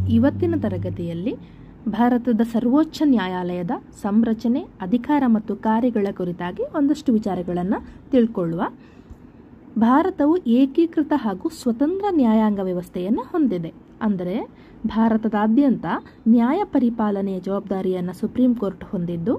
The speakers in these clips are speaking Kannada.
ಇವತ್ತಿನ ತರಗತಿಯಲ್ಲಿ ಭಾರತದ ಸರ್ವೋಚ್ಚ ನ್ಯಾಯಾಲಯದ ಸಂರಚನೆ ಅಧಿಕಾರ ಮತ್ತು ಕಾರ್ಯಗಳ ಕುರಿತಾಗಿ ಒಂದಷ್ಟು ವಿಚಾರಗಳನ್ನು ತಿಳ್ಕೊಳ್ಳುವ ಭಾರತವು ಏಕೀಕೃತ ಹಾಗೂ ಸ್ವತಂತ್ರ ನ್ಯಾಯಾಂಗ ವ್ಯವಸ್ಥೆಯನ್ನು ಹೊಂದಿದೆ ಅಂದರೆ ಭಾರತದಾದ್ಯಂತ ನ್ಯಾಯ ಪರಿಪಾಲನೆಯ ಜವಾಬ್ದಾರಿಯನ್ನು ಸುಪ್ರೀಂ ಕೋರ್ಟ್ ಹೊಂದಿದ್ದು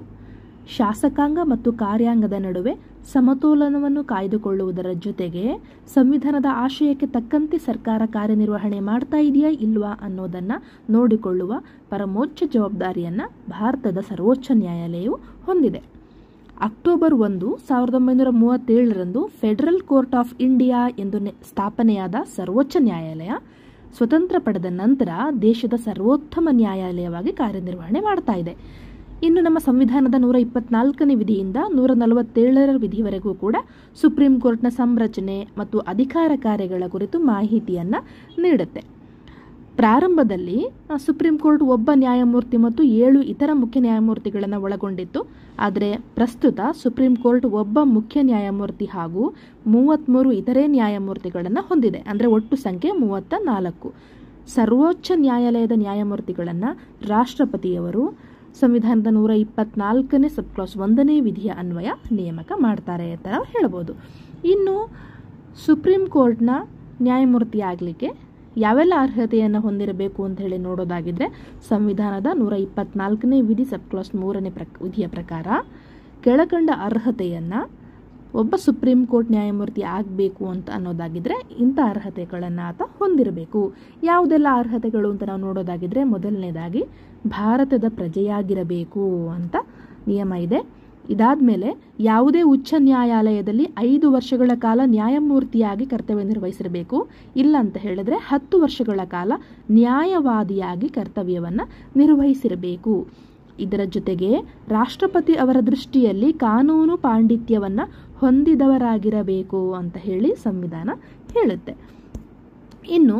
ಶಾಸಕಾಂಗ ಮತ್ತು ಕಾರ್ಯಾಂಗದ ನಡುವೆ ಸಮತೋಲನವನ್ನು ಕಾಯ್ದುಕೊಳ್ಳುವುದರ ಜೊತೆಗೆ ಸಂವಿಧಾನದ ಆಶಯಕ್ಕೆ ತಕ್ಕಂತೆ ಸರ್ಕಾರ ಕಾರ್ಯನಿರ್ವಹಣೆ ಮಾಡ್ತಾ ಇದೆಯಾ ಇಲ್ವಾ ಅನ್ನೋದನ್ನು ನೋಡಿಕೊಳ್ಳುವ ಪರಮೋಚ್ಚ ಜವಾಬ್ದಾರಿಯನ್ನು ಭಾರತದ ಸರ್ವೋಚ್ಚ ನ್ಯಾಯಾಲಯವು ಹೊಂದಿದೆ ಅಕ್ಟೋಬರ್ ಒಂದು ಸಾವಿರದ ಒಂಬೈನೂರ ಮೂವತ್ತೇಳರಂದು ಫೆಡರಲ್ ಕೋರ್ಟ್ ಆಫ್ ಇಂಡಿಯಾ ಎಂದು ನೆ- ಸ್ಥಾಪನೆಯಾದ ಸರ್ವೋಚ್ಚ ನ್ಯಾಯಾಲಯ ಸ್ವತಂತ್ರ ಪಡೆದ ನಂತರ ದೇಶದ ಸರ್ವೋತ್ತಮ ನ್ಯಾಯಾಲಯವಾಗಿ ಕಾರ್ಯನಿರ್ವಹಣೆ ಮಾಡ್ತಾ ಇದೆ ಇನ್ನು ನಮ್ಮ ಸಂವಿಧಾನದ ನೂರ ಇಪ್ಪತ್ನಾಲ್ಕನೇ ವಿಧಿಯಿಂದ ನೂರ ನಲವತ್ತೇಳರ ವಿಧಿವರೆಗೂ ಕೂಡ ಸುಪ್ರೀಂ ಕೋರ್ಟ್ನ ಸಂರಚನೆ ಮತ್ತು ಅಧಿಕಾರ ಕಾರ್ಯಗಳ ಕುರಿತು ಮಾಹಿತಿಯನ್ನು ನೀಡುತ್ತೆ ಪ್ರಾರಂಭದಲ್ಲಿ ಆ, ಸುಪ್ರೀಂ ಕೋರ್ಟ್ ಒಬ್ಬ ನ್ಯಾಯಮೂರ್ತಿ ಮತ್ತು ಏಳು ಇತರ ಮುಖ್ಯ ನ್ಯಾಯಮೂರ್ತಿಗಳನ್ನು ಒಳಗೊಂಡಿತ್ತು ಆದರೆ ಪ್ರಸ್ತುತ ಸುಪ್ರೀಂ ಕೋರ್ಟ್ ಒಬ್ಬ ಮುಖ್ಯ ನ್ಯಾಯಮೂರ್ತಿ ಹಾಗೂ ಮೂವತ್ತ್ಮೂರು ಇತರೆ ನ್ಯಾಯಮೂರ್ತಿಗಳನ್ನು ಹೊಂದಿದೆ ಅಂದರೆ ಒಟ್ಟು ಸಂಖ್ಯೆ ಮೂವತ್ತ ನಾಲ್ಕು ಸರ್ವೋಚ್ಚ ನ್ಯಾಯಾಲಯದ ನ್ಯಾಯಮೂರ್ತಿಗಳನ್ನು ರಾಷ್ಟ್ರಪತಿಯವರು ಸಂವಿಧಾನದ ನೂರ ಇಪ್ಪತ್ನಾಲ್ಕನೇ ಸಬ್ ಕ್ಲಾಸ್ ಒಂದನೇ ವಿಧಿಯ ಅನ್ವಯ ನೇಮಕ ಮಾಡ್ತಾರೆ ಅಂತ ನಾವು ಹೇಳ್ಬೋದು ಇನ್ನು ಸುಪ್ರೀಂ ಕೋರ್ಟ್ನ ನ್ಯಾಯಮೂರ್ತಿ ಆಗಲಿಕ್ಕೆ ಯಾವೆಲ್ಲ ಅರ್ಹತೆಯನ್ನು ಹೊಂದಿರಬೇಕು ಅಂತ ಹೇಳಿ ನೋಡೋದಾಗಿದ್ರೆ ಸಂವಿಧಾನದ ನೂರ ಇಪ್ಪತ್ನಾಲ್ಕನೇ ವಿಧಿ ಸಬ್ ಕ್ಲಾಸ್ ಮೂರನೇ ಪ್ರಕ್ ವಿಧಿಯ ಪ್ರಕಾರ ಕೆಳಕಂಡ ಅರ್ಹತೆಯನ್ನು ಒಬ್ಬ ಸುಪ್ರೀಂ ಕೋರ್ಟ್ ನ್ಯಾಯಮೂರ್ತಿ ಆಗಬೇಕು ಅಂತ ಅನ್ನೋದಾಗಿದ್ರೆ ಇಂಥ ಅರ್ಹತೆಗಳನ್ನು ಆತ ಹೊಂದಿರಬೇಕು ಯಾವುದೆಲ್ಲ ಅರ್ಹತೆಗಳು ಅಂತ ನಾವು ನೋಡೋದಾಗಿದ್ರೆ ಮೊದಲನೇದಾಗಿ ಭಾರತದ ಪ್ರಜೆಯಾಗಿರಬೇಕು ಅಂತ ನಿಯಮ ಇದೆ ಇದಾದ್ಮೇಲೆ ಯಾವುದೇ ಉಚ್ಚ ನ್ಯಾಯಾಲಯದಲ್ಲಿ ಐದು ವರ್ಷಗಳ ಕಾಲ ನ್ಯಾಯಮೂರ್ತಿಯಾಗಿ ಕರ್ತವ್ಯ ನಿರ್ವಹಿಸಿರಬೇಕು ಇಲ್ಲ ಅಂತ ಹೇಳಿದ್ರೆ ಹತ್ತು ವರ್ಷಗಳ ಕಾಲ ನ್ಯಾಯವಾದಿಯಾಗಿ ಕರ್ತವ್ಯವನ್ನು ನಿರ್ವಹಿಸಿರಬೇಕು ಇದರ ಜೊತೆಗೆ ರಾಷ್ಟ್ರಪತಿ ಅವರ ದೃಷ್ಟಿಯಲ್ಲಿ ಕಾನೂನು ಪಾಂಡಿತ್ಯವನ್ನು ಹೊಂದಿದವರಾಗಿರಬೇಕು ಅಂತ ಹೇಳಿ ಸಂವಿಧಾನ ಹೇಳುತ್ತೆ ಇನ್ನು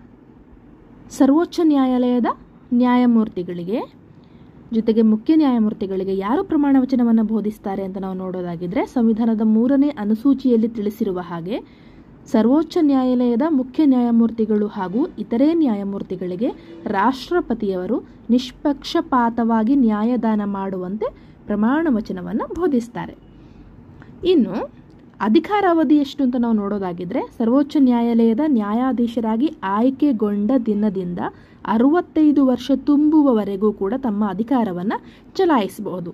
ಸರ್ವೋಚ್ಚ ನ್ಯಾಯಾಲಯದ ನ್ಯಾಯಮೂರ್ತಿಗಳಿಗೆ ಜೊತೆಗೆ ಮುಖ್ಯ ನ್ಯಾಯಮೂರ್ತಿಗಳಿಗೆ ಯಾರು ಪ್ರಮಾಣ ವಚನವನ್ನು ಬೋಧಿಸ್ತಾರೆ ಅಂತ ನಾವು ನೋಡೋದಾಗಿದ್ರೆ ಸಂವಿಧಾನದ ಮೂರನೇ ಅನುಸೂಚಿಯಲ್ಲಿ ತಿಳಿಸಿರುವ ಹಾಗೆ ಸರ್ವೋಚ್ಚ ನ್ಯಾಯಾಲಯದ ಮುಖ್ಯ ನ್ಯಾಯಮೂರ್ತಿಗಳು ಹಾಗೂ ಇತರೆ ನ್ಯಾಯಮೂರ್ತಿಗಳಿಗೆ ರಾಷ್ಟ್ರಪತಿಯವರು ನಿಷ್ಪಕ್ಷಪಾತವಾಗಿ ನ್ಯಾಯದಾನ ಮಾಡುವಂತೆ ಪ್ರಮಾಣ ವಚನವನ್ನು ಬೋಧಿಸ್ತಾರೆ ಇನ್ನು ಅಧಿಕಾರಾವಧಿ ಎಷ್ಟು ಅಂತ ನಾವು ನೋಡೋದಾಗಿದ್ರೆ ಸರ್ವೋಚ್ಚ ನ್ಯಾಯಾಲಯದ ನ್ಯಾಯಾಧೀಶರಾಗಿ ಆಯ್ಕೆಗೊಂಡ ದಿನದಿಂದ ಅರವತ್ತೈದು ವರ್ಷ ತುಂಬುವವರೆಗೂ ಕೂಡ ತಮ್ಮ ಅಧಿಕಾರವನ್ನು ಚಲಾಯಿಸಬಹುದು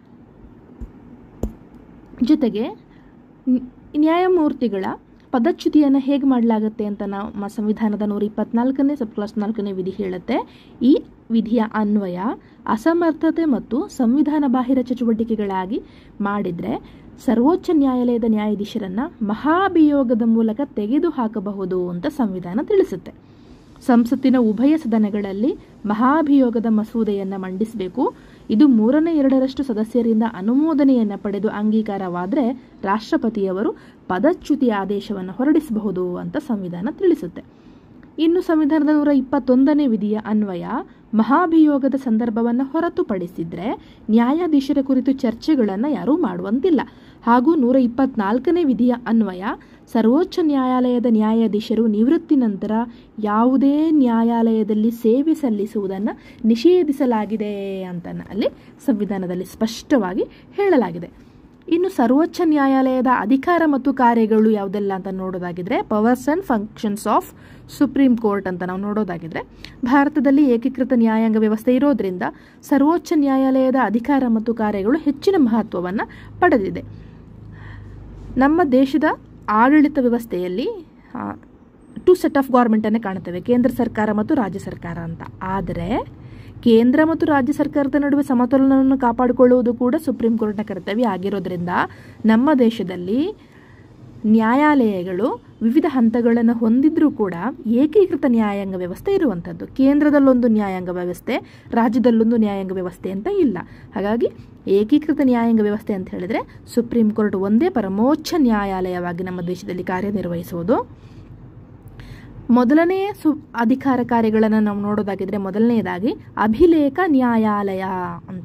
ಜೊತೆಗೆ ನ್- ನ್ಯಾಯಮೂರ್ತಿಗಳ ಪದಚ್ಯುತಿಯನ್ನು ಹೇಗೆ ಮಾಡಲಾಗುತ್ತೆ ಅಂತ ನಾವು ಮ- ಸಂವಿಧಾನದ ನೂರ ಇಪ್ಪತ್ನಾಲ್ಕನೇ ಸಬ್ ಕ್ಲಾಸ್ ನಾಲ್ಕನೇ ವಿಧಿ ಹೇಳುತ್ತೆ ಈ ವಿಧಿಯ ಅನ್ವಯ ಅಸಮರ್ಥತೆ ಮತ್ತು ಸಂವಿಧಾನ ಬಾಹಿರ ಚಟುವಟಿಕೆಗಳಾಗಿ ಮಾಡಿದರೆ ಸರ್ವೋಚ್ಚ ನ್ಯಾಯಾಲಯದ ನ್ಯಾಯಾಧೀಶರನ್ನ ಮಹಾಭಿಯೋಗದ ಮೂಲಕ ತೆಗೆದು ಹಾಕಬಹುದು ಅಂತ ಸಂವಿಧಾನ ತಿಳಿಸುತ್ತೆ ಸಂಸತ್ತಿನ ಉಭಯ ಸದನಗಳಲ್ಲಿ ಮಹಾಭಿಯೋಗದ ಮಸೂದೆಯನ್ನು ಮಂಡಿಸಬೇಕು ಇದು ಮೂರನೇ ಎರಡರಷ್ಟು ಸದಸ್ಯರಿಂದ ಅನುಮೋದನೆಯನ್ನು ಪಡೆದು ಅಂಗೀಕಾರವಾದರೆ ರಾಷ್ಟ್ರಪತಿಯವರು ಪದಚ್ಯುತಿ ಆದೇಶವನ್ನು ಹೊರಡಿಸಬಹುದು ಅಂತ ಸಂವಿಧಾನ ತಿಳಿಸುತ್ತೆ ಇನ್ನು ಸಂವಿಧಾನದ ನೂರ ಇಪ್ಪತ್ತೊಂದನೇ ವಿಧಿಯ ಅನ್ವಯ ಮಹಾಭಿಯೋಗದ ಸಂದರ್ಭವನ್ನು ಹೊರತುಪಡಿಸಿದ್ರೆ ನ್ಯಾಯಾಧೀಶರ ಕುರಿತು ಚರ್ಚೆಗಳನ್ನು ಯಾರೂ ಮಾಡುವಂತಿಲ್ಲ ಹಾಗೂ ನೂರ ಇಪ್ಪತ್ನಾಲ್ಕನೇ ವಿಧಿಯ ಅನ್ವಯ ಸರ್ವೋಚ್ಚ ನ್ಯಾಯಾಲಯದ ನ್ಯಾಯಾಧೀಶರು ನಿವೃತ್ತಿ ನಂತರ ಯಾವುದೇ ನ್ಯಾಯಾಲಯದಲ್ಲಿ ಸೇವೆ ಸಲ್ಲಿಸುವುದನ್ನು ನಿಷೇಧಿಸಲಾಗಿದೆ ಅಂತ ಅಲ್ಲಿ ಸಂವಿಧಾನದಲ್ಲಿ ಸ್ಪಷ್ಟವಾಗಿ ಹೇಳಲಾಗಿದೆ ಇನ್ನು ಸರ್ವೋಚ್ಚ ನ್ಯಾಯಾಲಯದ ಅಧಿಕಾರ ಮತ್ತು ಕಾರ್ಯಗಳು ಯಾವುದೆಲ್ಲ ಅಂತ ನೋಡೋದಾಗಿದ್ರೆ powers and functions of supreme court ಅಂತ ನಾವು ನೋಡೋದಾಗಿದ್ರೆ ಭಾರತದಲ್ಲಿ ಏಕೀಕೃತ ನ್ಯಾಯಾಂಗ ವ್ಯವಸ್ಥೆ ಇರೋದ್ರಿಂದ ಸರ್ವೋಚ್ಚ ನ್ಯಾಯಾಲಯದ ಅಧಿಕಾರ ಮತ್ತು ಕಾರ್ಯಗಳು ಹೆಚ್ಚಿನ ಮಹತ್ವವನ್ನು ಪಡೆದಿದೆ ನಮ್ಮ ದೇಶದ ಆಡಳಿತ ವ್ಯವಸ್ಥೆಯಲ್ಲಿ ಟು ಸೆಟ್ ಆಫ್ ಗೌರ್ಮೆಂಟನ್ನೇ ಕಾಣುತ್ತೇವೆ ಕೇಂದ್ರ ಸರ್ಕಾರ ಮತ್ತು ರಾಜ್ಯ ಸರ್ಕಾರ ಅಂತ ಆದರೆ ಕೇಂದ್ರ ಮತ್ತು ರಾಜ್ಯ ಸರ್ಕಾರದ ನಡುವೆ ಸಮತೋಲನವನ್ನು ಕಾಪಾಡಿಕೊಳ್ಳುವುದು ಕೂಡ ಸುಪ್ರೀಂ ಕೋರ್ಟ್ನ ಕರ್ತವ್ಯ ಆಗಿರೋದ್ರಿಂದ ನಮ್ಮ ದೇಶದಲ್ಲಿ ನ್ಯಾಯಾಲಯಗಳು ವಿವಿಧ ಹಂತಗಳನ್ನು ಹೊಂದಿದ್ರೂ ಕೂಡ ಏಕೀಕೃತ ನ್ಯಾಯಾಂಗ ವ್ಯವಸ್ಥೆ ಇರುವಂಥದ್ದು ಕೇಂದ್ರದಲ್ಲೊಂದು ನ್ಯಾಯಾಂಗ ವ್ಯವಸ್ಥೆ ರಾಜ್ಯದಲ್ಲೊಂದು ನ್ಯಾಯಾಂಗ ವ್ಯವಸ್ಥೆ ಅಂತ ಇಲ್ಲ ಹಾಗಾಗಿ ಏಕೀಕೃತ ನ್ಯಾಯಾಂಗ ವ್ಯವಸ್ಥೆ ಅಂತ ಹೇಳಿದ್ರೆ ಸುಪ್ರೀಂ ಕೋರ್ಟ್ ಒಂದೇ ಪರಮೋಚ್ಚ ನ್ಯಾಯಾಲಯವಾಗಿ ನಮ್ಮ ದೇಶದಲ್ಲಿ ಕಾರ್ಯನಿರ್ವಹಿಸುವುದು ಮೊದಲನೇ ಸು ಅಧಿಕಾರ ಕಾರ್ಯಗಳನ್ನು ನಾವು ನೋಡೋದಾಗಿದ್ರೆ ಮೊದಲನೆಯದಾಗಿ ಅಭಿಲೇಖ ನ್ಯಾಯಾಲಯ ಅಂತ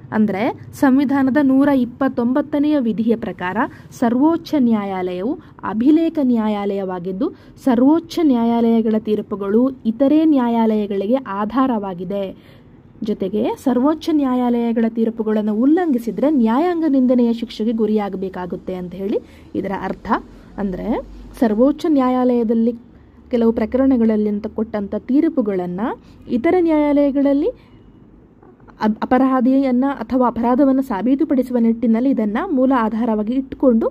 ಅಂದರೆ ಸಂವಿಧಾನದ ನೂರ ಇಪ್ಪತ್ತೊಂಬತ್ತನೆಯ ವಿಧಿಯ ಪ್ರಕಾರ ಸರ್ವೋಚ್ಚ ನ್ಯಾಯಾಲಯವು ಅಭಿಲೇಖ ನ್ಯಾಯಾಲಯವಾಗಿದ್ದು ಸರ್ವೋಚ್ಚ ನ್ಯಾಯಾಲಯಗಳ ತೀರ್ಪುಗಳು ಇತರೆ ನ್ಯಾಯಾಲಯಗಳಿಗೆ ಆಧಾರವಾಗಿದೆ ಜೊತೆಗೆ ಸರ್ವೋಚ್ಚ ನ್ಯಾಯಾಲಯಗಳ ತೀರ್ಪುಗಳನ್ನು ಉಲ್ಲಂಘಿಸಿದರೆ ನ್ಯಾಯಾಂಗ ನಿಂದನೆಯ ಶಿಕ್ಷೆಗೆ ಗುರಿಯಾಗಬೇಕಾಗುತ್ತೆ ಅಂತ ಹೇಳಿ ಇದರ ಅರ್ಥ ಅಂದರೆ ಸರ್ವೋಚ್ಚ ನ್ಯಾಯಾಲಯದಲ್ಲಿ ಕೆಲವು ಪ್ರಕರಣಗಳಲ್ಲಿ ಅಂತ ಕೊಟ್ಟಂಥ ತೀರ್ಪುಗಳನ್ನು ಇತರ ನ್ಯಾಯಾಲಯಗಳಲ್ಲಿ ಅಪ್- ಅಪರಾಧಿಯನ್ನು ಅಥವಾ ಅಪರಾಧವನ್ನು ಸಾಬೀತುಪಡಿಸುವ ನಿಟ್ಟಿನಲ್ಲಿ ಇದನ್ನು ಮೂಲ ಆಧಾರವಾಗಿ ಇಟ್ಟುಕೊಂಡು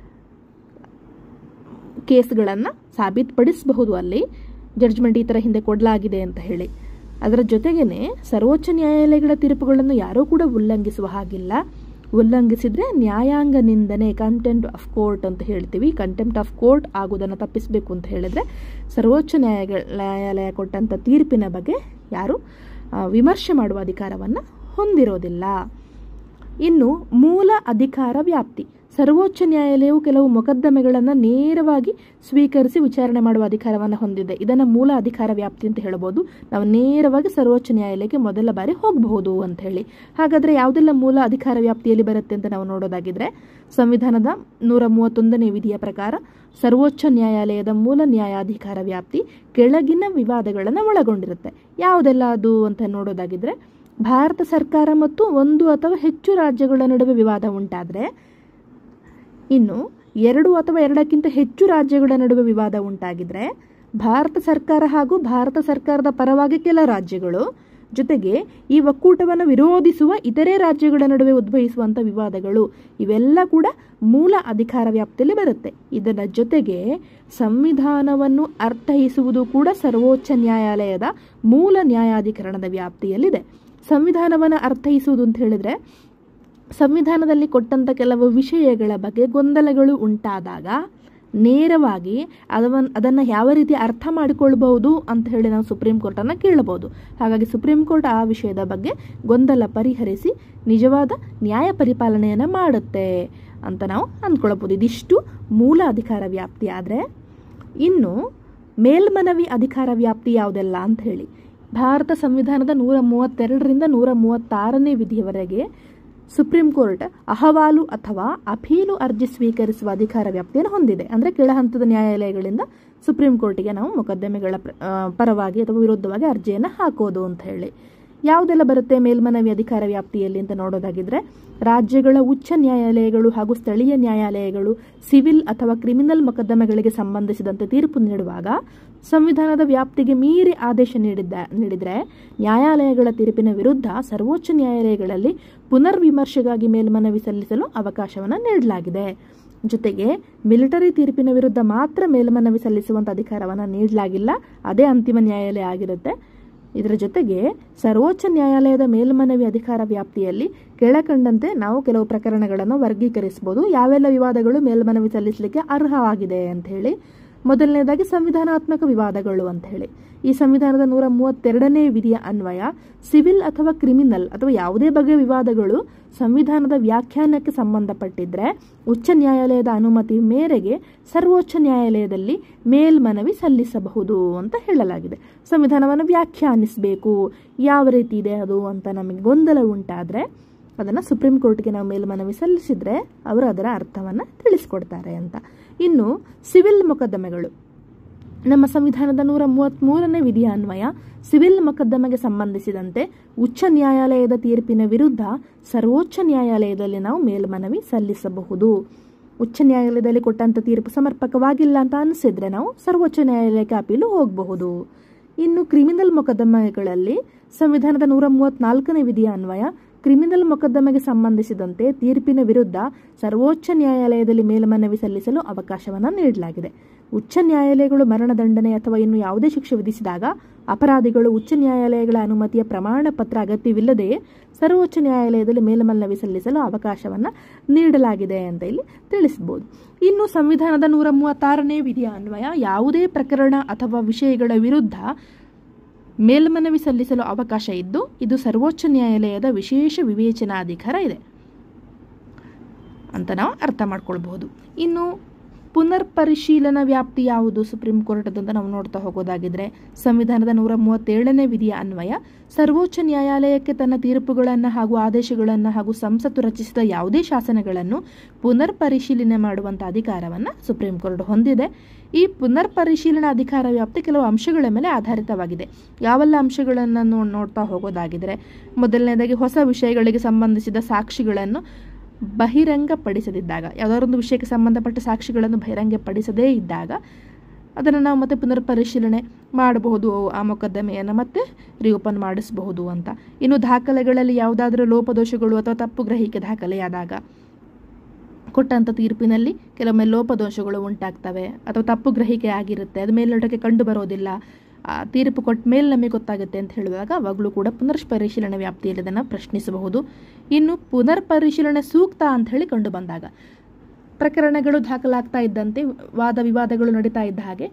ಕೇಸ್ಗಳನ್ನು ಸಾಬೀತುಪಡಿಸಬಹುದು ಅಲ್ಲಿ ಜಡ್ಜ್ಮೆಂಟ್ ಈ ಥರ ಹಿಂದೆ ಕೊಡಲಾಗಿದೆ ಅಂತ ಹೇಳಿ ಅದರ ಜೊತೆಗೇನೆ ಸರ್ವೋಚ್ಚ ನ್ಯಾಯಾಲಯಗಳ ತೀರ್ಪುಗಳನ್ನು ಯಾರೂ ಕೂಡ ಉಲ್ಲಂಘಿಸುವ ಹಾಗಿಲ್ಲ ಉಲ್ಲಂಘಿಸಿದ್ರೆ ನ್ಯಾಯಾಂಗ ನಿಂದನೆ ಕಂಟೆಂಟ್ ಆಫ್ ಕೋರ್ಟ್ ಅಂತ ಹೇಳ್ತೀವಿ ಕಂಟೆಂಪ್ಟ್ ಆಫ್ ಕೋರ್ಟ್ ಆಗುವುದನ್ನು ತಪ್ಪಿಸಬೇಕು ಅಂತ ಹೇಳಿದ್ರೆ ಸರ್ವೋಚ್ಚ ನ್ಯಾಯಗಳ ನ್ಯಾಯಾಲಯ ಕೊಟ್ಟಂಥ ತೀರ್ಪಿನ ಬಗ್ಗೆ ಯಾರು ಆ, ವಿಮರ್ಶೆ ಮಾಡುವ ಅಧಿಕಾರವನ್ನು ಹೊಂದಿರೋದಿಲ್ಲ ಇನ್ನು ಮೂಲ ಅಧಿಕಾರ ವ್ಯಾಪ್ತಿ ಸರ್ವೋಚ್ಚ ನ್ಯಾಯಾಲಯವು ಕೆಲವು ಮೊಕದ್ದಮೆಗಳನ್ನು ನೇರವಾಗಿ ಸ್ವೀಕರಿಸಿ ವಿಚಾರಣೆ ಮಾಡುವ ಅಧಿಕಾರವನ್ನು ಹೊಂದಿದೆ ಇದನ್ನು ಮೂಲ ಅಧಿಕಾರ ವ್ಯಾಪ್ತಿ ಅಂತ ಹೇಳ್ಬೋದು ನಾವು ನೇರವಾಗಿ ಸರ್ವೋಚ್ಚ ನ್ಯಾಯಾಲಯಕ್ಕೆ ಮೊದಲ ಬಾರಿ ಹೋಗಬಹುದು ಅಂತ ಹೇಳಿ ಹಾಗಾದರೆ ಯಾವುದೆಲ್ಲ ಮೂಲ ಅಧಿಕಾರ ವ್ಯಾಪ್ತಿಯಲ್ಲಿ ಬರುತ್ತೆ ಅಂತ ನಾವು ನೋಡೋದಾಗಿದ್ರೆ ಸಂವಿಧಾನದ ನೂರ ಮೂವತ್ತೊಂದನೇ ವಿಧಿಯ ಪ್ರಕಾರ ಸರ್ವೋಚ್ಚ ನ್ಯಾಯಾಲಯದ ಮೂಲ ನ್ಯಾಯಾಧಿಕಾರ ವ್ಯಾಪ್ತಿ ಕೆಳಗಿನ ವಿವಾದಗಳನ್ನು ಒಳಗೊಂಡಿರುತ್ತೆ ಯಾವುದೆಲ್ಲ ಅದು ಅಂತ ನೋಡೋದಾಗಿದ್ರೆ ಭಾರತ ಸರ್ಕಾರ ಮತ್ತು ಒಂದು ಅಥವಾ ಹೆಚ್ಚು ರಾಜ್ಯಗಳ ನಡುವೆ ವಿವಾದ ಉಂಟಾದರೆ ಇನ್ನು ಎರಡು ಅಥವಾ ಎರಡಕ್ಕಿಂತ ಹೆಚ್ಚು ರಾಜ್ಯಗಳ ನಡುವೆ ವಿವಾದ ಉಂಟಾಗಿದ್ರೆ ಭಾರತ ಸರ್ಕಾರ ಹಾಗೂ ಭಾರತ ಸರ್ಕಾರದ ಪರವಾಗಿ ಕೆಲ ರಾಜ್ಯಗಳು ಜೊತೆಗೆ ಈ ಒಕ್ಕೂಟವನ್ನು ವಿರೋಧಿಸುವ ಇತರೆ ರಾಜ್ಯಗಳ ನಡುವೆ ಉದ್ಭವಿಸುವಂಥ ವಿವಾದಗಳು ಇವೆಲ್ಲ ಕೂಡ ಮೂಲ ಅಧಿಕಾರ ವ್ಯಾಪ್ತಿಯಲ್ಲಿ ಬರುತ್ತೆ ಇದರ ಜೊತೆಗೆ ಸಂವಿಧಾನವನ್ನು ಅರ್ಥೈಸುವುದು ಕೂಡ ಸರ್ವೋಚ್ಚ ನ್ಯಾಯಾಲಯದ ಮೂಲ ನ್ಯಾಯಾಧಿಕರಣದ ವ್ಯಾಪ್ತಿಯಲ್ಲಿದೆ ಸಂವಿಧಾನವನ್ನು ಅರ್ಥೈಸುವುದು ಅಂತ ಹೇಳಿದ್ರೆ ಸಂವಿಧಾನದಲ್ಲಿ ಕೊಟ್ಟಂಥ ಕೆಲವು ವಿಷಯಗಳ ಬಗ್ಗೆ ಗೊಂದಲಗಳು ಉಂಟಾದಾಗ ನೇರವಾಗಿ ಅದನ್ನು ಅದನ್ನು ಯಾವ ರೀತಿ ಅರ್ಥ ಮಾಡಿಕೊಳ್ಬಹುದು ಅಂತ ಹೇಳಿ ನಾವು ಸುಪ್ರೀಂ ಕೋರ್ಟನ್ನು ಕೇಳಬಹುದು ಹಾಗಾಗಿ ಸುಪ್ರೀಂ ಕೋರ್ಟ್ ಆ ವಿಷಯದ ಬಗ್ಗೆ ಗೊಂದಲ ಪರಿಹರಿಸಿ ನಿಜವಾದ ನ್ಯಾಯ ಪರಿಪಾಲನೆಯನ್ನು ಮಾಡುತ್ತೆ ಅಂತ ನಾವು ಅಂದ್ಕೊಳ್ಬೋದು ಇದಿಷ್ಟು ಮೂಲ ಅಧಿಕಾರ ವ್ಯಾಪ್ತಿ ಆದರೆ ಇನ್ನು ಮೇಲ್ಮನವಿ ಅಧಿಕಾರ ವ್ಯಾಪ್ತಿ ಯಾವುದೆಲ್ಲ ಅಂತ ಹೇಳಿ ಭಾರತ ಸಂವಿಧಾನದ ನೂರ ಮೂವತ್ತೆರಡರಿಂದ ನೂರ ಮೂವತ್ತಾರನೇ ವಿಧಿಯವರೆಗೆ ಸುಪ್ರೀಂ ಕೋರ್ಟ್ ಅಹವಾಲು ಅಥವಾ ಅಪೀಲು ಅರ್ಜಿ ಸ್ವೀಕರಿಸುವ ಅಧಿಕಾರ ವ್ಯಾಪ್ತಿಯನ್ನು ಹೊಂದಿದೆ ಅಂದರೆ ಕೆಳಹಂತದ ನ್ಯಾಯಾಲಯಗಳಿಂದ ಸುಪ್ರೀಂ ಕೋರ್ಟಿಗೆ ನಾವು ಮೊಕದ್ದಮೆಗಳ ಪ್ರ- ಆ, ಪರವಾಗಿ ಅಥವಾ ವಿರುದ್ಧವಾಗಿ ಅರ್ಜಿಯನ್ನು ಹಾಕೋದು ಅಂತ ಹೇಳಿ ಯಾವುದೆಲ್ಲ ಬರುತ್ತೆ ಮೇಲ್ಮನವಿ ಅಧಿಕಾರ ವ್ಯಾಪ್ತಿಯಲ್ಲಿ ಅಂತ ನೋಡೋದಾಗಿದ್ರೆ ರಾಜ್ಯಗಳ ಉಚ್ಚ ನ್ಯಾಯಾಲಯಗಳು ಹಾಗೂ ಸ್ಥಳೀಯ ನ್ಯಾಯಾಲಯಗಳು ಸಿವಿಲ್ ಅಥವಾ ಕ್ರಿಮಿನಲ್ ಮೊಕದ್ದಮೆಗಳಿಗೆ ಸಂಬಂಧಿಸಿದಂತೆ ತೀರ್ಪು ನೀಡುವಾಗ ಸಂವಿಧಾನದ ವ್ಯಾಪ್ತಿಗೆ ಮೀರಿ ಆದೇಶ ನೀಡಿದ್ದ ನೀಡಿದರೆ ನ್ಯಾಯಾಲಯಗಳ ತೀರ್ಪಿನ ವಿರುದ್ಧ ಸರ್ವೋಚ್ಚ ನ್ಯಾಯಾಲಯಗಳಲ್ಲಿ ಪುನರ್ವಿಮರ್ಶೆಗಾಗಿ ಮೇಲ್ಮನವಿ ಸಲ್ಲಿಸಲು ಅವಕಾಶವನ್ನು ನೀಡಲಾಗಿದೆ ಜೊತೆಗೆ ಮಿಲಿಟರಿ ತೀರ್ಪಿನ ವಿರುದ್ಧ ಮಾತ್ರ ಮೇಲ್ಮನವಿ ಸಲ್ಲಿಸುವಂಥ ಅಧಿಕಾರವನ್ನು ನೀಡಲಾಗಿಲ್ಲ ಅದೇ ಅಂತಿಮ ನ್ಯಾಯಾಲಯ ಆಗಿರುತ್ತೆ ಇದರ ಜೊತೆಗೆ ಸರ್ವೋಚ್ಚ ನ್ಯಾಯಾಲಯದ ಮೇಲ್ಮನವಿ ಅಧಿಕಾರ ವ್ಯಾಪ್ತಿಯಲ್ಲಿ ಕೆಳಕಂಡಂತೆ ನಾವು ಕೆಲವು ಪ್ರಕರಣಗಳನ್ನು ವರ್ಗೀಕರಿಸಬಹುದು ಯಾವೆಲ್ಲ ವಿವಾದಗಳು ಮೇಲ್ಮನವಿ ಸಲ್ಲಿಸಲಿಕ್ಕೆ ಅರ್ಹವಾಗಿದೆ ಅಂತ ಹೇಳಿ ಮೊದಲನೇದಾಗಿ ಸಂವಿಧಾನಾತ್ಮಕ ವಿವಾದಗಳು ಅಂತ ಹೇಳಿ ಈ ಸಂವಿಧಾನದ ನೂರ ಮೂವತ್ತೆರಡನೇ ವಿಧಿಯ ಅನ್ವಯ ಸಿವಿಲ್ ಅಥವಾ ಕ್ರಿಮಿನಲ್ ಅಥವಾ ಯಾವುದೇ ಬಗೆಯ ವಿವಾದಗಳು ಸಂವಿಧಾನದ ವ್ಯಾಖ್ಯಾನಕ್ಕೆ ಸಂಬಂಧಪಟ್ಟಿದ್ರೆ ಉಚ್ಚ ನ್ಯಾಯಾಲಯದ ಅನುಮತಿ ಮೇರೆಗೆ ಸರ್ವೋಚ್ಚ ನ್ಯಾಯಾಲಯದಲ್ಲಿ ಮೇಲ್ಮನವಿ ಸಲ್ಲಿಸಬಹುದು ಅಂತ ಹೇಳಲಾಗಿದೆ ಸಂವಿಧಾನವನ್ನು ವ್ಯಾಖ್ಯಾನಿಸಬೇಕು ಯಾವ ರೀತಿ ಇದೆ ಅದು ಅಂತ ನಮಗೆ ಗೊಂದಲ ಉಂಟಾದರೆ ಅದನ್ನು ಸುಪ್ರೀಂ ಕೋರ್ಟ್ಗೆ ನಾವು ಮೇಲ್ಮನವಿ ಸಲ್ಲಿಸಿದರೆ ಅವರು ಅದರ ಅರ್ಥವನ್ನು ತಿಳಿಸ್ಕೊಡ್ತಾರೆ ಅಂತ ಇನ್ನು ಸಿವಿಲ್ ಮೊಕದ್ದಮೆಗಳು ನಮ್ಮ ಸಂವಿಧಾನದ ನೂರ ಮೂವತ್ತ್ಮೂರನೇ ವಿಧಿಯ ಅನ್ವಯ ಸಿವಿಲ್ ಮೊಕದ್ದಮೆಗೆ ಸಂಬಂಧಿಸಿದಂತೆ ಉಚ್ಚ ನ್ಯಾಯಾಲಯದ ತೀರ್ಪಿನ ವಿರುದ್ಧ ಸರ್ವೋಚ್ಚ ನ್ಯಾಯಾಲಯದಲ್ಲಿ ನಾವು ಮೇಲ್ಮನವಿ ಸಲ್ಲಿಸಬಹುದು ಉಚ್ಚ ನ್ಯಾಯಾಲಯದಲ್ಲಿ ಕೊಟ್ಟಂಥ ತೀರ್ಪು ಸಮರ್ಪಕವಾಗಿಲ್ಲ ಅಂತ ಅನಿಸಿದ್ರೆ ನಾವು ಸರ್ವೋಚ್ಚ ನ್ಯಾಯಾಲಯಕ್ಕೆ ಅಪೀಲು ಹೋಗಬಹುದು ಇನ್ನು ಕ್ರಿಮಿನಲ್ ಮೊಕದ್ದಮೆಗಳಲ್ಲಿ ಸಂವಿಧಾನದ ನೂರ ಮೂವತ್ನಾಲ್ಕನೇ ವಿಧಿಯ ಅನ್ವಯ ಕ್ರಿಮಿನಲ್ ಮೊಕದ್ದಮೆಗೆ ಸಂಬಂಧಿಸಿದಂತೆ ತೀರ್ಪಿನ ವಿರುದ್ಧ ಸರ್ವೋಚ್ಚ ನ್ಯಾಯಾಲಯದಲ್ಲಿ ಮೇಲ್ಮನವಿ ಸಲ್ಲಿಸಲು ಅವಕಾಶವನ್ನು ನೀಡಲಾಗಿದೆ ಉಚ್ಚ ನ್ಯಾಯಾಲಯಗಳು ಮರಣದಂಡನೆ ಅಥವಾ ಇನ್ನು ಯಾವುದೇ ಶಿಕ್ಷೆ ವಿಧಿಸಿದಾಗ ಅಪರಾಧಿಗಳು ಉಚ್ಚ ನ್ಯಾಯಾಲಯಗಳ ಅನುಮತಿಯ ಪ್ರಮಾಣ ಪತ್ರ ಅಗತ್ಯವಿಲ್ಲದೆಯೇ ಸರ್ವೋಚ್ಚ ನ್ಯಾಯಾಲಯದಲ್ಲಿ ಮೇಲ್ಮನವಿ ಸಲ್ಲಿಸಲು ಅವಕಾಶವನ್ನು ನೀಡಲಾಗಿದೆ ಅಂತ ಇಲ್ಲಿ ತಿಳಿಸಬಹುದು ಇನ್ನು ಸಂವಿಧಾನದ ನೂರ ಮೂವತ್ತಾರನೇ ವಿಧಿಯ ಅನ್ವಯ ಯಾವುದೇ ಪ್ರಕರಣ ಅಥವಾ ವಿಷಯಗಳ ವಿರುದ್ಧ ಮೇಲ್ಮನವಿ ಸಲ್ಲಿಸಲು ಅವಕಾಶ ಇದ್ದು ಇದು ಸರ್ವೋಚ್ಚ ನ್ಯಾಯಾಲಯದ ವಿಶೇಷ ವಿವೇಚನಾಧಿಕಾರ ಇದೆ ಅಂತ ನಾವು ಅರ್ಥ ಮಾಡ್ಕೊಳ್ಬಹುದು ಇನ್ನು ಪುನರ್ ಪರಿಶೀಲನಾ ವ್ಯಾಪ್ತಿ ಯಾವುದು ಸುಪ್ರೀಂ ಕೋರ್ಟ್ ಅಂತ ನಾವು ನೋಡ್ತಾ ಹೋಗೋದಾಗಿದ್ರೆ ಸಂವಿಧಾನದ ನೂರ ಮೂವತ್ತೇಳನೇ ವಿಧಿಯ ಅನ್ವಯ ಸರ್ವೋಚ್ಚ ನ್ಯಾಯಾಲಯಕ್ಕೆ ತನ್ನ ತೀರ್ಪುಗಳನ್ನು ಹಾಗೂ ಆದೇಶಗಳನ್ನು ಹಾಗೂ ಸಂಸತ್ತು ರಚಿಸಿದ ಯಾವುದೇ ಶಾಸನಗಳನ್ನು ಪುನರ್ ಪರಿಶೀಲನೆ ಮಾಡುವಂಥ ಅಧಿಕಾರವನ್ನು ಸುಪ್ರೀಂ ಕೋರ್ಟ್ ಹೊಂದಿದೆ ಈ ಪುನರ್ ಪರಿಶೀಲನಾ ಅಧಿಕಾರ ವ್ಯಾಪ್ತಿ ಕೆಲವು ಅಂಶಗಳ ಮೇಲೆ ಆಧಾರಿತವಾಗಿದೆ ಯಾವೆಲ್ಲ ಅಂಶಗಳನ್ನು ನೋ ನೋಡ್ತಾ ಹೋಗೋದಾಗಿದ್ರೆ ಮೊದಲನೇದಾಗಿ ಹೊಸ ವಿಷಯಗಳಿಗೆ ಸಂಬಂಧಿಸಿದ ಸಾಕ್ಷಿಗಳನ್ನು ಬಹಿರಂಗಪಡಿಸದಿದ್ದಾಗ ಯಾವುದಾದ್ರೊಂದು ವಿಷಯಕ್ಕೆ ಸಂಬಂಧಪಟ್ಟ ಸಾಕ್ಷಿಗಳನ್ನು ಬಹಿರಂಗಪಡಿಸದೇ ಇದ್ದಾಗ ಅದನ್ನು ನಾವು ಮತ್ತೆ ಪುನರ್ ಪರಿಶೀಲನೆ ಮಾಡಬಹುದು ಆ ಮೊಕದ್ದಮೆಯನ್ನು ಮತ್ತೆ ರಿಓಪನ್ ಮಾಡಿಸಬಹುದು ಅಂತ ಇನ್ನು ದಾಖಲೆಗಳಲ್ಲಿ ಯಾವುದಾದ್ರೂ ಲೋಪದೋಷಗಳು ಅಥವಾ ತಪ್ಪು ಗ್ರಹಿಕೆ ದಾಖಲೆಯಾದಾಗ ಕೊಟ್ಟಂಥ ತೀರ್ಪಿನಲ್ಲಿ ಕೆಲವೊಮ್ಮೆ ಲೋಪದೋಷಗಳು ಉಂಟಾಗ್ತವೆ ಅಥವಾ ತಪ್ಪು ಗ್ರಹಿಕೆ ಆಗಿರುತ್ತೆ ಅದು ಮೇಲ್ನೋಟಕ್ಕೆ ಕಂಡು ಬರೋದಿಲ್ಲ ಆ ತೀರ್ಪು ಕೊಟ್ಟ ಮೇಲೆ ನಮಗೆ ಗೊತ್ತಾಗುತ್ತೆ ಅಂತ ಹೇಳುವಾಗ ಅವಾಗಲೂ ಕೂಡ ಪುನರ್ ಪರಿಶೀಲನೆ ವ್ಯಾಪ್ತಿಯಲ್ಲಿ ಅದನ್ನು ಪ್ರಶ್ನಿಸಬಹುದು ಇನ್ನು ಪುನರ್ ಪರಿಶೀಲನೆ ಸೂಕ್ತ ಅಂತ ಹೇಳಿ ಕಂಡು ಬಂದಾಗ ಪ್ರಕರಣಗಳು ದಾಖಲಾಗ್ತಾ ಇದ್ದಂತೆ ವಾದ ವಿವಾದಗಳು ನಡೀತಾ ಇದ್ದ ಹಾಗೆ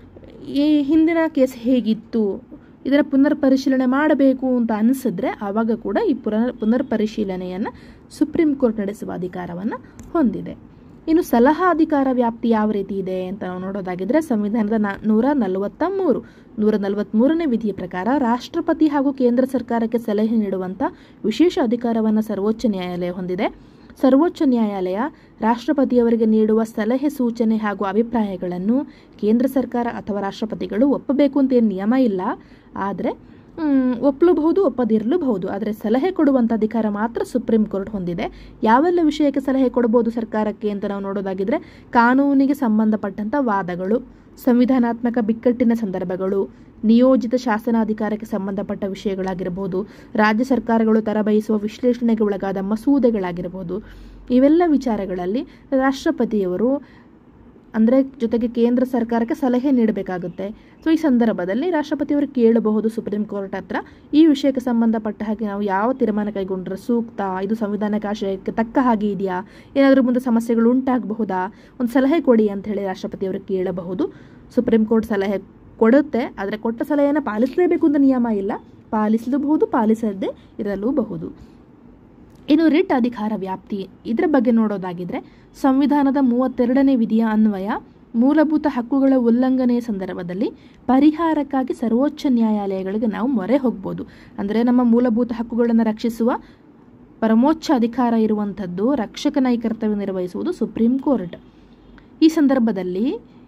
ಈ ಹಿಂದಿನ ಕೇಸ್ ಹೇಗಿತ್ತು ಇದರ ಪುನರ್ ಪರಿಶೀಲನೆ ಮಾಡಬೇಕು ಅಂತ ಅನಿಸಿದ್ರೆ ಆವಾಗ ಕೂಡ ಈ ಪುನರ್ ಪುನರ್ ಪರಿಶೀಲನೆಯನ್ನು ಸುಪ್ರೀಂ ಕೋರ್ಟ್ ನಡೆಸುವ ಅಧಿಕಾರವನ್ನು ಹೊಂದಿದೆ ಇನ್ನು ಸಲಹಾ ಅಧಿಕಾರ ವ್ಯಾಪ್ತಿ ಯಾವ ರೀತಿ ಇದೆ ಅಂತ ನಾವು ನೋಡೋದಾಗಿದ್ರೆ ಸಂವಿಧಾನದ ನ ನೂರ ನಲವತ್ತ ಮೂರು ನೂರ ನಲವತ್ತ್ಮೂರನೇ ವಿಧಿಯ ಪ್ರಕಾರ ರಾಷ್ಟ್ರಪತಿ ಹಾಗೂ ಕೇಂದ್ರ ಸರ್ಕಾರಕ್ಕೆ ಸಲಹೆ ನೀಡುವಂಥ ವಿಶೇಷ ಅಧಿಕಾರವನ್ನು ಸರ್ವೋಚ್ಚ ನ್ಯಾಯಾಲಯ ಹೊಂದಿದೆ ಸರ್ವೋಚ್ಚ ನ್ಯಾಯಾಲಯ ರಾಷ್ಟ್ರಪತಿಯವರಿಗೆ ನೀಡುವ ಸಲಹೆ ಸೂಚನೆ ಹಾಗೂ ಅಭಿಪ್ರಾಯಗಳನ್ನು ಕೇಂದ್ರ ಸರ್ಕಾರ ಅಥವಾ ರಾಷ್ಟ್ರಪತಿಗಳು ಒಪ್ಪಬೇಕು ಅಂತ ಏನು ನಿಯಮ ಇಲ್ಲ ಆದರೆ ಒಪ್ಪಲೂಬಹುದು ಒಪ್ಪದಿರಲೂಬಹುದು ಆದರೆ ಸಲಹೆ ಕೊಡುವಂಥ ಅಧಿಕಾರ ಮಾತ್ರ ಸುಪ್ರೀಂ ಕೋರ್ಟ್ ಹೊಂದಿದೆ ಯಾವೆಲ್ಲ ವಿಷಯಕ್ಕೆ ಸಲಹೆ ಕೊಡಬಹುದು ಸರ್ಕಾರಕ್ಕೆ ಅಂತ ನಾವು ನೋಡೋದಾಗಿದ್ರೆ ಕಾನೂನಿಗೆ ಸಂಬಂಧಪಟ್ಟಂಥ ವಾದಗಳು ಸಂವಿಧಾನಾತ್ಮಕ ಬಿಕ್ಕಟ್ಟಿನ ಸಂದರ್ಭಗಳು ನಿಯೋಜಿತ ಶಾಸನಾಧಿಕಾರಕ್ಕೆ ಸಂಬಂಧಪಟ್ಟ ವಿಷಯಗಳಾಗಿರಬಹುದು ರಾಜ್ಯ ಸರ್ಕಾರಗಳು ತರಬಯಸುವ ವಿಶ್ಲೇಷಣೆಗೆ ಒಳಗಾದ ಮಸೂದೆಗಳಾಗಿರಬಹುದು ಇವೆಲ್ಲ ವಿಚಾರಗಳಲ್ಲಿ ರಾಷ್ಟ್ರಪತಿಯವರು ಅಂದರೆ ಜೊತೆಗೆ ಕೇಂದ್ರ ಸರ್ಕಾರಕ್ಕೆ ಸಲಹೆ ನೀಡಬೇಕಾಗುತ್ತೆ ಸೊ ಈ ಸಂದರ್ಭದಲ್ಲಿ ರಾಷ್ಟ್ರಪತಿಯವರು ಕೇಳಬಹುದು ಸುಪ್ರೀಂ ಕೋರ್ಟ್ ಹತ್ರ ಈ ವಿಷಯಕ್ಕೆ ಸಂಬಂಧಪಟ್ಟ ಹಾಗೆ ನಾವು ಯಾವ ತೀರ್ಮಾನ ಕೈಗೊಂಡ್ರೆ ಸೂಕ್ತ ಇದು ಸಂವಿಧಾನಕ್ಕೆ ಆಶಯಕ್ಕೆ ತಕ್ಕ ಹಾಗೆ ಇದೆಯಾ ಏನಾದರೂ ಮುಂದೆ ಸಮಸ್ಯೆಗಳು ಉಂಟಾಗಬಹುದಾ ಒಂದು ಸಲಹೆ ಕೊಡಿ ಅಂತ ಹೇಳಿ ರಾಷ್ಟ್ರಪತಿಯವರು ಕೇಳಬಹುದು ಸುಪ್ರೀಂ ಕೋರ್ಟ್ ಸಲಹೆ ಕೊಡುತ್ತೆ ಆದರೆ ಕೊಟ್ಟ ಸಲಹೆಯನ್ನು ಪಾಲಿಸಲೇಬೇಕು ಅಂತ ನಿಯಮ ಇಲ್ಲ ಪಾಲಿಸಲೂಬಹುದು ಪಾಲಿಸದೇ ಇರಲೂಬಹುದು ಇನ್ನು ರಿಟ್ ಅಧಿಕಾರ ವ್ಯಾಪ್ತಿ ಇದರ ಬಗ್ಗೆ ನೋಡೋದಾಗಿದ್ರೆ ಸಂವಿಧಾನದ ಮೂವತ್ತೆರಡನೇ ವಿಧಿಯ ಅನ್ವಯ ಮೂಲಭೂತ ಹಕ್ಕುಗಳ ಉಲ್ಲಂಘನೆಯ ಸಂದರ್ಭದಲ್ಲಿ ಪರಿಹಾರಕ್ಕಾಗಿ ಸರ್ವೋಚ್ಚ ನ್ಯಾಯಾಲಯಗಳಿಗೆ ನಾವು ಮೊರೆ ಹೋಗ್ಬೋದು ಅಂದರೆ ನಮ್ಮ ಮೂಲಭೂತ ಹಕ್ಕುಗಳನ್ನು ರಕ್ಷಿಸುವ ಪರಮೋಚ್ಚ ಅಧಿಕಾರ ಇರುವಂಥದ್ದು ರಕ್ಷಕನ ಈ ಕರ್ತವ್ಯ ನಿರ್ವಹಿಸುವುದು ಸುಪ್ರೀಂ ಕೋರ್ಟ್ ಈ ಸಂದರ್ಭದಲ್ಲಿ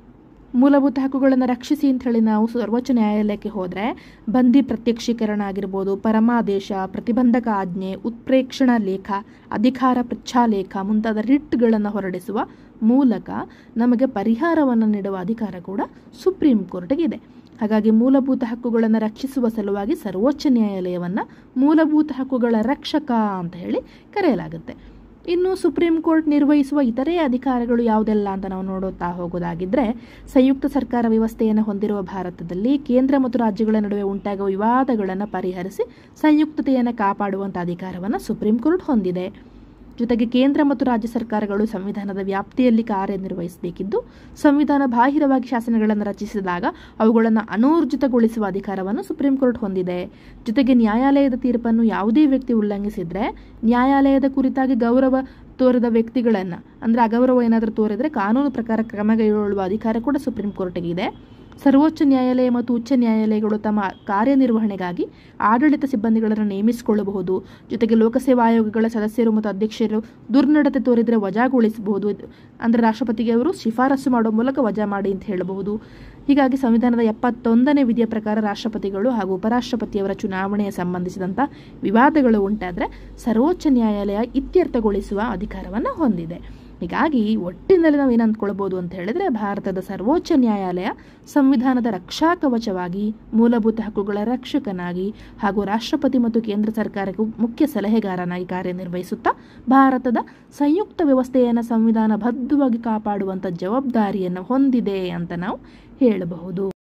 ಮೂಲಭೂತ ಹಕ್ಕುಗಳನ್ನು ರಕ್ಷಿಸಿ ಅಂತ ಹೇಳಿ ನಾವು ಸರ್ವೋಚ್ಚ ನ್ಯಾಯಾಲಯಕ್ಕೆ ಹೋದರೆ ಬಂದಿ ಪ್ರತ್ಯಕ್ಷೀಕರಣ ಆಗಿರ್ಬೋದು ಪರಮಾದೇಶ ಪ್ರತಿಬಂಧಕ ಆಜ್ಞೆ ಉತ್ಪ್ರೇಕ್ಷಣ ಲೇಖ ಅಧಿಕಾರ ಪೃಚ್ಛಾಲೇಖ ಮುಂತಾದ ರಿಟ್ಗಳನ್ನು ಹೊರಡಿಸುವ ಮೂಲಕ ನಮಗೆ ಪರಿಹಾರವನ್ನು ನೀಡುವ ಅಧಿಕಾರ ಕೂಡ ಸುಪ್ರೀಂ ಕೋರ್ಟ್ಗೆ ಇದೆ ಹಾಗಾಗಿ ಮೂಲಭೂತ ಹಕ್ಕುಗಳನ್ನು ರಕ್ಷಿಸುವ ಸಲುವಾಗಿ ಸರ್ವೋಚ್ಚ ನ್ಯಾಯಾಲಯವನ್ನು ಮೂಲಭೂತ ಹಕ್ಕುಗಳ ರಕ್ಷಕ ಅಂತ ಹೇಳಿ ಕರೆಯಲಾಗುತ್ತೆ ಇನ್ನು ಸುಪ್ರೀಂ ಕೋರ್ಟ್ ನಿರ್ವಹಿಸುವ ಇತರೆ ಅಧಿಕಾರಗಳು ಯಾವುದೆಲ್ಲ ಅಂತ ನಾವು ನೋಡುತ್ತಾ ಹೋಗೋದಾಗಿದ್ರೆ ಸಂಯುಕ್ತ ಸರ್ಕಾರ ವ್ಯವಸ್ಥೆಯನ್ನು ಹೊಂದಿರುವ ಭಾರತದಲ್ಲಿ ಕೇಂದ್ರ ಮತ್ತು ರಾಜ್ಯಗಳ ನಡುವೆ ಉಂಟಾಗುವ ವಿವಾದಗಳನ್ನು ಪರಿಹರಿಸಿ ಸಂಯುಕ್ತತೆಯನ್ನು ಕಾಪಾಡುವಂಥ ಅಧಿಕಾರವನ್ನು ಸುಪ್ರೀಂ ಕೋರ್ಟ್ ಹೊಂದಿದೆ ಜೊತೆಗೆ ಕೇಂದ್ರ ಮತ್ತು ರಾಜ್ಯ ಸರ್ಕಾರಗಳು ಸಂವಿಧಾನದ ವ್ಯಾಪ್ತಿಯಲ್ಲಿ ಕಾರ್ಯನಿರ್ವಹಿಸಬೇಕಿದ್ದು ಸಂವಿಧಾನ ಬಾಹಿರವಾಗಿ ಶಾಸನಗಳನ್ನು ರಚಿಸಿದಾಗ ಅವುಗಳನ್ನು ಅನೂರ್ಜಿತಗೊಳಿಸುವ ಅಧಿಕಾರವನ್ನು ಸುಪ್ರೀಂ ಕೋರ್ಟ್ ಹೊಂದಿದೆ ಜೊತೆಗೆ ನ್ಯಾಯಾಲಯದ ತೀರ್ಪನ್ನು ಯಾವುದೇ ವ್ಯಕ್ತಿ ಉಲ್ಲಂಘಿಸಿದ್ರೆ ನ್ಯಾಯಾಲಯದ ಕುರಿತಾಗಿ ಗೌರವ ತೋರಿದ ವ್ಯಕ್ತಿಗಳನ್ನು ಅಂದರೆ ಅಗೌರವ ಏನಾದರೂ ತೋರಿದರೆ ಕಾನೂನು ಪ್ರಕಾರ ಕ್ರಮ ಕೈಗೊಳ್ಳುವ ಅಧಿಕಾರ ಕೂಡ ಸುಪ್ರೀಂ ಕೋರ್ಟ್ಗೆ ಇದೆ ಸರ್ವೋಚ್ಚ ನ್ಯಾಯಾಲಯ ಮತ್ತು ಉಚ್ಚ ನ್ಯಾಯಾಲಯಗಳು ತಮ್ಮ ಕಾರ್ಯನಿರ್ವಹಣೆಗಾಗಿ ಆಡಳಿತ ಸಿಬ್ಬಂದಿಗಳನ್ನು ನೇಮಿಸಿಕೊಳ್ಳಬಹುದು ಜೊತೆಗೆ ಲೋಕಸೇವಾ ಆಯೋಗಗಳ ಸದಸ್ಯರು ಮತ್ತು ಅಧ್ಯಕ್ಷರು ದುರ್ನಡತೆ ತೋರಿದರೆ ವಜಾಗೊಳಿಸಬಹುದು ಅಂದರೆ ರಾಷ್ಟ್ರಪತಿಗೆ ಅವರು ಶಿಫಾರಸು ಮಾಡುವ ಮೂಲಕ ವಜಾ ಮಾಡಿ ಅಂತ ಹೇಳಬಹುದು ಹೀಗಾಗಿ ಸಂವಿಧಾನದ ಎಪ್ಪತ್ತೊಂದನೇ ವಿಧಿಯ ಪ್ರಕಾರ ರಾಷ್ಟ್ರಪತಿಗಳು ಹಾಗೂ ಉಪರಾಷ್ಟ್ರಪತಿಯವರ ಚುನಾವಣೆಯ ಸಂಬಂಧಿಸಿದಂಥ ವಿವಾದಗಳು ಉಂಟಾದರೆ ಸರ್ವೋಚ್ಚ ನ್ಯಾಯಾಲಯ ಇತ್ಯರ್ಥಗೊಳಿಸುವ ಅಧಿಕಾರವನ್ನು ಹೊಂದಿದೆ ಹೀಗಾಗಿ ಒಟ್ಟಿನಲ್ಲಿ ನಾವು ಏನು ಅಂದ್ಕೊಳ್ಬೋದು ಅಂತ ಹೇಳಿದ್ರೆ ಭಾರತದ ಸರ್ವೋಚ್ಚ ನ್ಯಾಯಾಲಯ ಸಂವಿಧಾನದ ರಕ್ಷಾ ಕವಚವಾಗಿ ಮೂಲಭೂತ ಹಕ್ಕುಗಳ ರಕ್ಷಕನಾಗಿ ಹಾಗೂ ರಾಷ್ಟ್ರಪತಿ ಮತ್ತು ಕೇಂದ್ರ ಸರ್ಕಾರಕ್ಕೂ ಮುಖ್ಯ ಸಲಹೆಗಾರನಾಗಿ ಕಾರ್ಯನಿರ್ವಹಿಸುತ್ತಾ ಭಾರತದ ಸಂಯುಕ್ತ ವ್ಯವಸ್ಥೆಯನ್ನು ಸಂವಿಧಾನಬದ್ಧವಾಗಿ ಕಾಪಾಡುವಂಥ ಜವಾಬ್ದಾರಿಯನ್ನು ಹೊಂದಿದೆ ಅಂತ ನಾವು ಹೇಳಬಹುದು